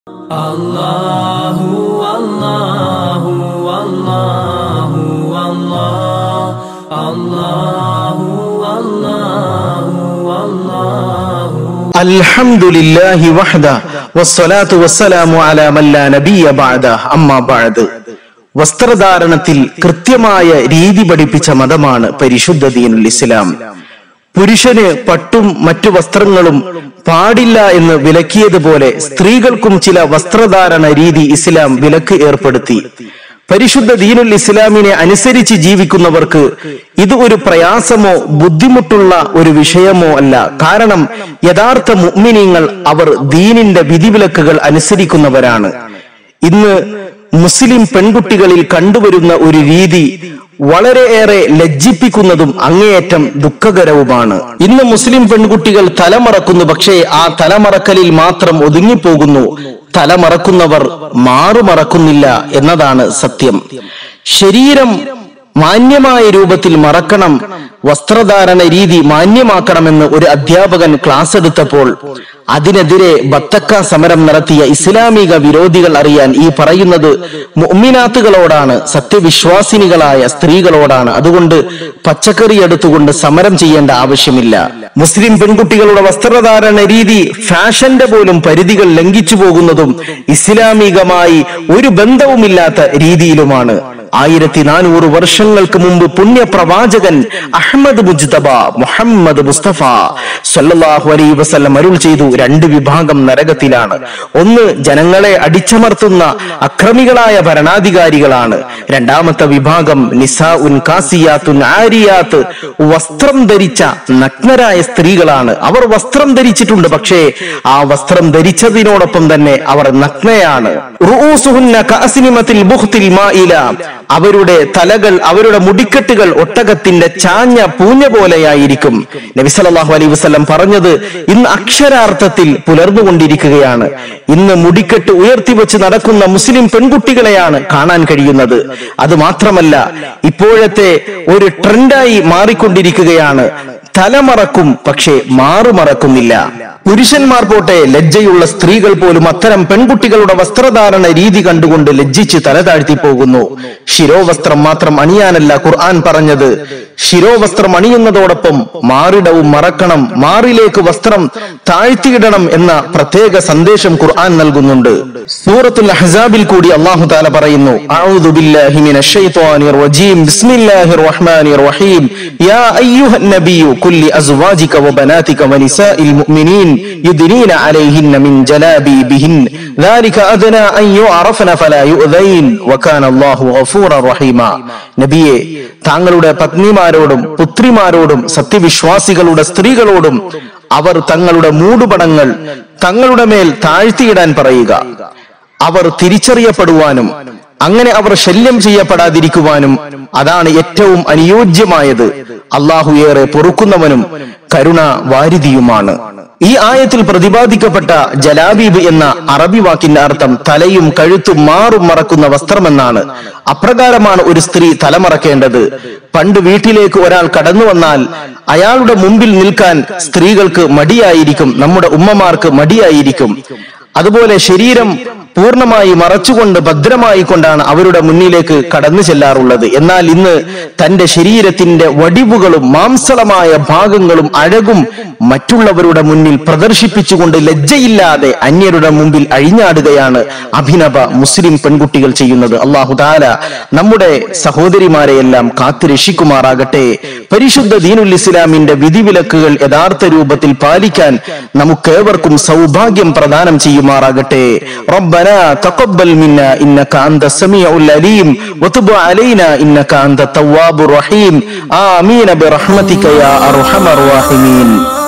അല്ലാഹു അല്ലാഹു അല്ലാഹു അല്ലാഹു അല്ലാഹു അല്ലാഹു الحمد لله وحده والصلاة والسلام على من لا نبي بعده أما بعد വസ്ത്രധാരണത്തിൽ കൃത്യമായ രീതി പഠിപ്പിച്ച മതമാണ് പരിശുദ്ധ ദീനുൽ ഇസ്ലാം പുരുഷന് പട്ടും മറ്റു വസ്ത്രങ്ങളും പാടില്ല എന്ന് വിലക്കിയതുപോലെ സ്ത്രീകൾക്കും ചില വസ്ത്രധാരണ രീതി ഇസ്ലാം വിലക്ക് ഏർപ്പെടുത്തി പരിശുദ്ധ ദീനുൽ ഇസ്ലാമിനെ അനുസരിച്ച് ജീവിക്കുന്നവർക്ക് ഇത് ഒരു പ്രയാസമോ ബുദ്ധിമുട്ടുള്ള ഒരു വിഷയമോ അല്ല കാരണം യഥാർത്ഥ മുഅ്മിനീങ്ങൾ അവർ ദീനിന്റെ വിധിവിലക്കുകൾ അനുസരിക്കുന്നവരാണ് ഇന്ന് മുസ്ലിം പെൺകുട്ടികളിൽ കണ്ടുവരുന്ന ഒരു രീതി വളരെയേറെ ലജ്ജിപ്പിക്കുന്നതും അങ്ങേയറ്റം ദുഃഖകരവുമാണ് ഇന്ന് മുസ്ലിം പെൺകുട്ടികൾ തലമറക്കുന്നു പക്ഷേ ആ തലമറക്കലിൽ മാത്രം ഒതുങ്ങിപ്പോകുന്നു തലമറക്കുന്നവർ മാറുമറക്കുന്നില്ല എന്നതാണ് സത്യം ശരീരം മാന്യമായ രൂപത്തിൽ മറക്കണം വസ്ത്രധാരണ രീതി മാന്യമാക്കണമെന്ന് ഒരു അധ്യാപകൻ ക്ലാസ് എടുത്തപ്പോൾ അതിനെതിരെ ബത്തക്ക സമരം നടത്തിയ ഇസ്ലാമിക വിരോധികൾ അറിയാൻ ഈ പറയുന്നത് മുഅ്മിനാത്തുകളോടാണ് സത്യവിശ്വാസിനികളായ സ്ത്രീകളോടാണ് അതുകൊണ്ട് പച്ചക്കറി എടുത്തുകൊണ്ട് സമരം ചെയ്യേണ്ട ആവശ്യമില്ല മുസ്ലിം പെൺകുട്ടികളുടെ വസ്ത്രധാരണ രീതി ഫാഷന്റെ പോലും പരിധികൾ ലംഘിച്ചു പോകുന്നതും ഇസ്ലാമികമായി ഒരു ബന്ധവുമില്ലാത്ത രീതിയിലുമാണ് ആയിരത്തി നാനൂറ് വർഷങ്ങൾക്ക് മുമ്പ് പുണ്യ പ്രവാചകൻ അഹമ്മദ് മുജ്തബ മുഹമ്മദ് മുസ്തഫ സല്ലല്ലാഹു അലൈഹി വസല്ലം അരുൾ ചെയ്തു രണ്ട് വിഭാഗം നരകത്തിലാണ് ഒന്ന് ജനങ്ങളെ അടിച്ചമർത്തുന്ന അക്രമികളായ ഭരണാധികാരികളാണ് രണ്ടാമത്തെ വിഭാഗം നിസാ ഉൻ കാസിയാത്തുൻ ആരിയാത്ത് വസ്ത്രം ധരിച്ച നഗ്നരായ സ്ത്രീകളാണ് അവർ വസ്ത്രം ധരിച്ചിട്ടുണ്ട് പക്ഷേ ആ വസ്ത്രം ധരിച്ചതിനോടൊപ്പം തന്നെ അവർ നഗ്നയാണ് റുഊസുഹുന്ന കഅസ്നിമത്തിൽ ബുഖ്തിൽ മായില അവരുടെ തലകൾ അവരുടെ മുടിക്കെട്ടുകൾ ഒട്ടകത്തിന്റെ ചാഞ്ഞ പൂഞ്ഞ പോലെയായിരിക്കും നബി സല്ലല്ലാഹു അലൈഹി വസല്ലം പറഞ്ഞത് ഇന്ന് അക്ഷരാർത്ഥത്തിൽ പുലർന്നുകൊണ്ടിരിക്കുകയാണ് ഇന്ന് മുടിക്കെട്ട് ഉയർത്തിവെച്ച് നടക്കുന്ന മുസ്ലിം പെൺകുട്ടികളെയാണ് കാണാൻ കഴിയുന്നത് അത് മാത്രമല്ല ഇപ്പോഴത്തെ ഒരു ട്രെൻഡായി മാറിക്കൊണ്ടിരിക്കുകയാണ് തലമറക്കും പക്ഷേ മാറുമറക്കുന്നില്ല പുരുഷന്മാർ പോട്ടെ ലജ്ജയുള്ള സ്ത്രീകൾ പോലും അത്തരം പെൺകുട്ടികളുടെ വസ്ത്രധാരണ രീതി കണ്ടുകൊണ്ട് ലജ്ജിച്ച് തല താഴ്ത്തി പോകുന്നു ശിരോവസ്ത്രം മാത്രം അണിയാനല്ല ഖുർആൻ പറഞ്ഞത് ശിരോവസ്ത്രം അണിയുന്നതോടൊപ്പം മാറിടവും മറക്കണം മാറിലേക്ക് വസ്ത്രം താഴ്ത്തിയിടണം എന്ന പ്രത്യേക സന്ദേശം ഖുർആൻ നൽകുന്നുണ്ട് സൂറത്തുൽ അഹ്സാബിൽ കൂടി അള്ളാഹു താല പറയുന്നു അഊദു ബില്ലാഹി മിനശ് ശൈത്വാനിർ റജീം ബിസ്മില്ലാഹിർ റഹ്മാനിർ റഹീം യാ അയ്യുഹൻ നബിയു കുല്ലി അസ്വാജിക വബനാതിക വനിസാഇൽ മുഅ്മിനീൻ യുദ്നീന അലൈഹിന്ന മിൻ ജലാബിബിഹിൻ ذلك أدنى أن يعرفن فلا يؤذين وكان الله غفورا رحيما നബിയെ താങ്കളുടെ പത്നിമാരോടും പുത്രിമാരോടും സത്യവിശ്വാസികളുടെ സ്ത്രീകളോടും അവർ തങ്ങളുടെ മൂടുപടങ്ങൾ തങ്ങളുടെ മേൽ താഴ്ത്തിയിടാൻ പറയുക അവർ തിരിച്ചറിയപ്പെടുവാനും അങ്ങനെ അവർ ശല്യം ചെയ്യപ്പെടാതിരിക്കുവാനും അതാണ് ഏറ്റവും അനുയോജ്യമായത് അള്ളാഹു ഏറെ പൊറുക്കുന്നവനും കരുണ വാരിധിയുമാണ് ഈ ആയത്തിൽ പ്രതിപാദിക്കപ്പെട്ട ജലാബീബ് എന്ന അറബി വാക്കിന്റെ അർത്ഥം തലയും കഴുത്തും മാറും മറക്കുന്ന വസ്ത്രമെന്നാണ് അപ്രകാരമാണ് ഒരു സ്ത്രീ തലമറക്കേണ്ടത് പണ്ട് വീട്ടിലേക്ക് ഒരാൾ കടന്നു വന്നാൽ അയാളുടെ മുമ്പിൽ നിൽക്കാൻ സ്ത്രീകൾക്ക് മടിയായിരിക്കും നമ്മുടെ ഉമ്മമാർക്ക് മടിയായിരിക്കും അതുപോലെ ശരീരം പൂർണ്ണമായി മറച്ചുകൊണ്ട് ഭദ്രമായി കൊണ്ടാണ് അവരുടെ മുന്നിലേക്ക് കടന്നു ചെല്ലാറുള്ളത് എന്നാൽ ഇന്ന് തന്റെ ശരീരത്തിന്റെ വടിവുകളും മാംസളമായ ഭാഗങ്ങളും അഴകും മറ്റുള്ളവരുടെ മുന്നിൽ പ്രദർശിപ്പിച്ചുകൊണ്ട് ലജ്ജയില്ലാതെ അന്യരുടെ മുമ്പിൽ അഴിഞ്ഞാടുകയാണ് അഭിനവ മുസ്ലിം പെൺകുട്ടികൾ ചെയ്യുന്നത് അള്ളാഹു താല നമ്മുടെ സഹോദരിമാരെയെല്ലാം കാത്തു രക്ഷിക്കുമാറാകട്ടെ പരിശുദ്ധ ദീനുൽ ഇസ്ലാമിന്റെ വിധിവിലക്കുകൾ യഥാർത്ഥ രൂപത്തിൽ പാലിക്കാൻ നമുക്കേവർക്കും സൗഭാഗ്യം പ്രദാനം ചെയ്യുമാറാകട്ടെ ربنا تقبل منا انك انت السميع العليم وتب علينا انك انت التواب الرحيم امين برحمتك يا ارحم الراحمين